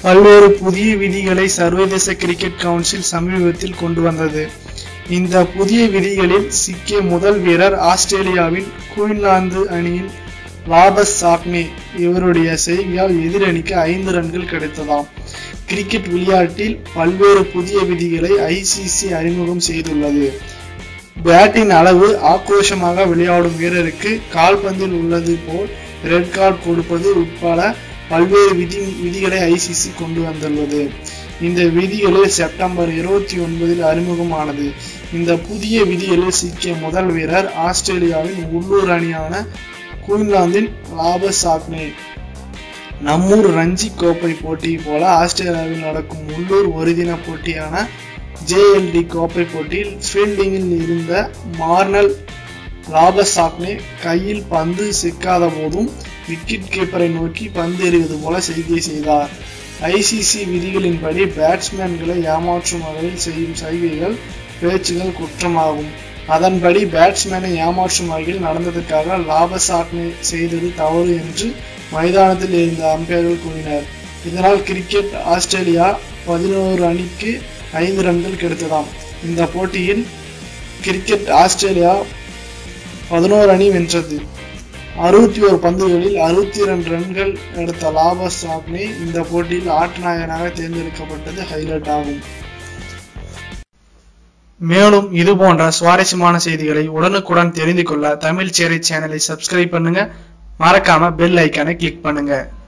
பல்வேறு புதிய விதிகளை சர்வதேச கிரிக்கெட் கவுன்சில் சமீபத்தில் கொண்டு வந்தது இந்த புதிய விதிகளில் சிக்கிய முதல் வீரர் ஆஸ்திரேலியாவின் குயின்லாந்து அணியின் லாபஸ் சாக்னே இவருடைய செய்கையால் எதிரணிக்கு ஐந்து ரன்கள் கிடைத்ததாம் கிரிக்கெட் விளையாட்டில் பல்வேறு புதிய விதிகளை ஐசிசி அறிமுகம் செய்துள்ளது பேட்டின் அளவு ஆக்ரோஷமாக விளையாடும் வீரருக்கு கால்பந்தில் உள்ளது போல் ரெட் கார்டு கொடுப்பது உட்பட பல்வேறு விதி விதிகளை ஐசிசி கொண்டு வந்துள்ளது இந்த விதிகளில் செப்டம்பர் இருபத்தி ஒன்பதில் அறிமுகமானது இந்த புதிய விதிகளில் சிக்கிய முதல் வீரர் ஆஸ்திரேலியாவின் உள்ளூர் அணியான குயின்லாந்தின் லாபஸ் சாக்னே நம்மூர் ரஞ்சி கோப்பை போட்டி போல ஆஸ்திரேலியாவில் நடக்கும் உள்ளூர் ஒருதின போட்டியான ஜேஎல்டி கோப்பை போட்டியில் ஃபீல்டிங்கில் இருந்த மார்னல் லாபஸ் சாக்னே கையில் பந்து சிக்காத போதும் விக்கெட் கீப்பரை நோக்கி பந்து எறிவது போல செய்கை செய்தார் ஐசிசி விதிகளின்படி பேட்ஸ்மேன்களை ஏமாற்றும் வகையில் செய்யும் சைகைகள் பேச்சுகள் குற்றமாகும் அதன்படி பேட்ஸ்மேனை ஏமாற்றும் வகையில் நடந்ததற்காக லாபசாக்னே செய்தது தவறு என்று மைதானத்தில் இருந்த அம்பையர்கள் கூறினர் இதனால் கிரிக்கெட் ஆஸ்திரேலியா பதினோரு அணிக்கு ஐந்து ரன்கள் கிடைத்ததாம் இந்த போட்டியில் கிரிக்கெட் ஆஸ்திரேலியா பதினோரு அணி வென்றது அறுபத்தி ஒரு பந்துகளில் அறுபத்தி இரண்டு ரன்கள் எடுத்த லாபஸ் சாப்னே இந்த போட்டியில் ஆட்டநாயகனாக தேர்ந்தெடுக்கப்பட்டது ஹைலைட் ஆகும் மேலும் இது போன்ற சுவாரஸ்யமான செய்திகளை உடனுக்குடன் தெரிந்து கொள்ள தமிழ் சேரை சேனலை சப்ஸ்கிரைப் பண்ணுங்க மறக்காம பெல் ஐக்கானை கிளிக் பண்ணுங்க